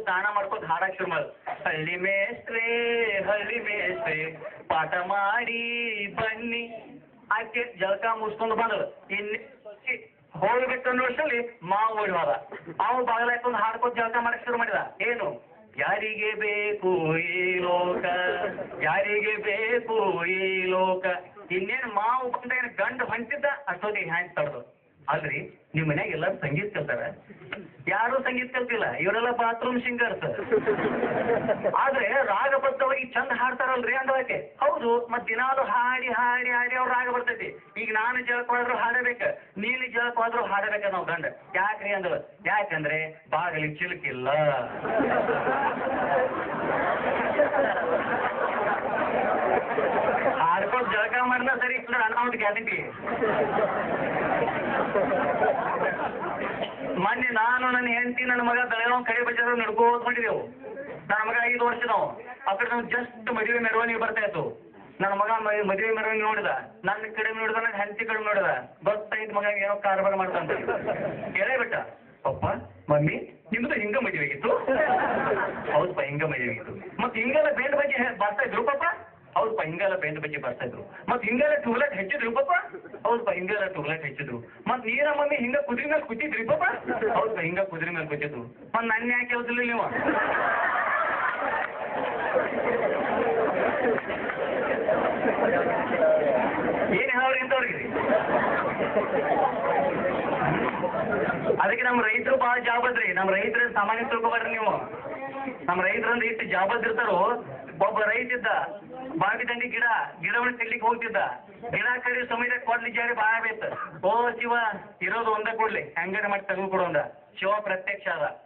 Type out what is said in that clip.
ಸ್ನಾನ ಮಾಡ್ಕೊತ ಹಾಡಕ್ ಶುರು ಮಾಡು ಹಳ್ಳಿ ಮೇಸ್ತ್ರೆ ಹಳ್ಳಿ ಮೇಸ್ತ್ರೆ ಪಾಠ ಮಾಡಿ ಬನ್ನಿ ಆಕೆ ಜಳಕ ಮುಗಿಸ್ಕೊಂಡು ಬಂದಳು ಇಲ್ಲಿ ಹೋಗ್ಬೇಕು ಅನ್ನೋ ವರ್ಷದಲ್ಲಿ ಮಾವು ಓಡಿ ಹೋದ ಅವ ಬಾಗಲ ಹಾಕೊಂಡು ಹಾಡ್ಕೊತ ಜಳಕ ಮಾಡಕ್ ಶುರು ಮಾಡಿದ ಏನು ಯಾರಿಗೆ ಬೇಕು ಈ ಲೋಕ ಯಾರಿಗೆ ಬೇಕು ಈ ಲೋಕ ಇನ್ನೇನು ಮಾವು ಬಂದ ಏನು ಗಂಡು ಹೊಂಟಿದ್ದ ಅಷ್ಟೊತ್ತಿಗೆ ಹ್ಯಾಂಡ್ ತಡ್ದು ಅಲ್ರಿ ನಿಮ್ ಮನ್ಯಾಗ ಎಲ್ಲಾರು ಸಂಗೀತ ಕಲ್ತಾರ ಯಾರು ಸಂಗೀತ ಕಲ್ತಿಲ್ಲ ಇವರೆಲ್ಲ ಬಾತ್ರೂಮ್ ಸಿಂಗರ್ಸ್ ಆದ್ರೆ ರಾಗಬದ್ಧವಾಗಿ ಚಂದ ಹಾಡ್ತಾರಲ್ರಿ ಅಂದಳಕ್ಕೆ ಹೌದು ಮತ್ ದಿನಾಲು ಹಾಡಿ ಹಾಡಿ ಹಾಡಿ ಅವ್ರ ರಾಗ ಬರ್ತೈತಿ ಈಗ ನಾನು ಜಳಕವಾದ್ರು ಹಾಡಬೇಕ ನೀನು ಜಳಕವಾದ್ರು ಹಾಡಬೇಕ ನಾವು ಗಂಡ ಯಾಕ್ರಿ ಅಂದಳು ಯಾಕಂದ್ರೆ ಬಾಗಲಿ ಚಿಲುಕಿಲ್ಲ ಹಾಡ್ಕೊಂಡು ಜಳಕ ಮಾಡಿದ ಸರಿ ಇಲ್ಲ ಅನಾಹುತ ಗ್ಯಾರಂಟಿ ಮೊನ್ನೆ ನಾನು ನನ್ನ ಹೆಂಡತಿ ನನ್ನ ಮಗ ಬೆಳಗಾವ್ ಕಡೆ ಬಜಾರ ನಡ್ಕೋತ ಮಾಡಿದೆವು ನನ್ನ ಮಗ ಐದು ವರ್ಷದವು ಆ ಕಡೆ ನಾವು ಜಸ್ಟ್ ಮದುವೆ ಮೆರವಣಿಗೆ ಬರ್ತಾ ಇತ್ತು ನನ್ನ ಮಗ ಮ- ಮದುವೆ ಮೆರವಣಿಗೆ ನೋಡಿದ ನನ್ನ ಕಡೆ ನೋಡಿದ ನನ್ನ ಹೆಂಡತಿ ಕಡೆ ನೋಡಿದ ಗೊತ್ತಾಯ್ತು ಮಗ ಏನೋ ಕಾರ್ಬಾರ ಮಾಡ್ತಾನೆ ಹೇಳೇ ಬಿಟ್ಟ ಪಪ್ಪ ಮಮ್ಮಿ ನಿಮ್ದು ಹಿಂಗ ಮದುವೆ ಆಗಿತ್ತು ಹೌದಪ್ಪ ಹಿಂಗ ಮದುವೆ ಆಗಿತ್ತು ಮತ್ತೆ ಹಿಂಗೆಲ್ಲ ಬೇಂಡ್ ಬಗ್ಗೆ ಹೇ- ಬರ್ತಾ ಇದ್ರು ಪಾಪ ಹೌದಪ್ಪ ಹಿಂಗೆಲ್ಲ ಬೇಂಡ್ ಬಗ್ಗೆ ಬರ್ತಾ ಇದ್ರು ಮತ್ ಹಿಂಗೆಲ್ಲ ಟೂಲೆಟ್ ಹೆಚ್ಚಿದ್ರು ಪಾಪ ಹೌದಪ್ಪ ಹಿಂಗೆಲ್ಲ ಟೂಲೆಟ್ ಹೆಚ್ಚಿದ್ರು ಮತ್ ನೀರ ಮಮ್ಮಿ ಹಿಂಗ ಕುದುರೆ ಮೇಲೆ ಕೂತಿದ್ರಿ ಪಾಪ ಹೌದಪ್ಪ ಹಿಂಗ ಕುದುರೆ ಮೇಲೆ ಕೂತಿದ್ರು ಮತ್ ನನ್ನ ಯಾಕೆ ಹೇಳ್ತಿಲ್ಲ ನೀವು ಏನ್ ಹೇಳೋರಿ ಇಂಥವ್ರಿಗೆ ಅದಕ್ಕೆ ನಮ್ಮ ರೈತರು ಬಹಳ ಜಾಬದ್ರಿ ನಮ್ಮ ರೈತರ ಸಾಮಾನ್ಯ ತಿಳ್ಕೊಬೇಡ್ರಿ ನೀವು ನಮ್ಮ ರೈತರಂದ್ರೆ ಇಟ್ಟು ಜಾಬದ್ ಇರ್ತಾರೋ ಒಬ್ಬ ರೈತ ಇದ್ದ ಬಾವಿ ದಂಡಿ ಗಿಡ ಗಿಡವನ್ನು ಕಡ್ಲಿಕ್ಕೆ ಹೋಗ್ತಿದ್ದ ಗಿಡ ಕಡಿ ಸಮಯದಾಗ ಕೊಡ್ಲಿ ಜಾರಿ ಬಾಳ ಬೇತ ಓ ಶಿವ ಇರೋದು ಒಂದೇ ಕೊಡ್ಲಿ ಹೆಂಗಾರ ಮಾಡಿ ತೆಗೆದು ಕೊಡೋಂದ ಶಿವ ಪ್ರತ್ಯಕ್ಷ ಅದ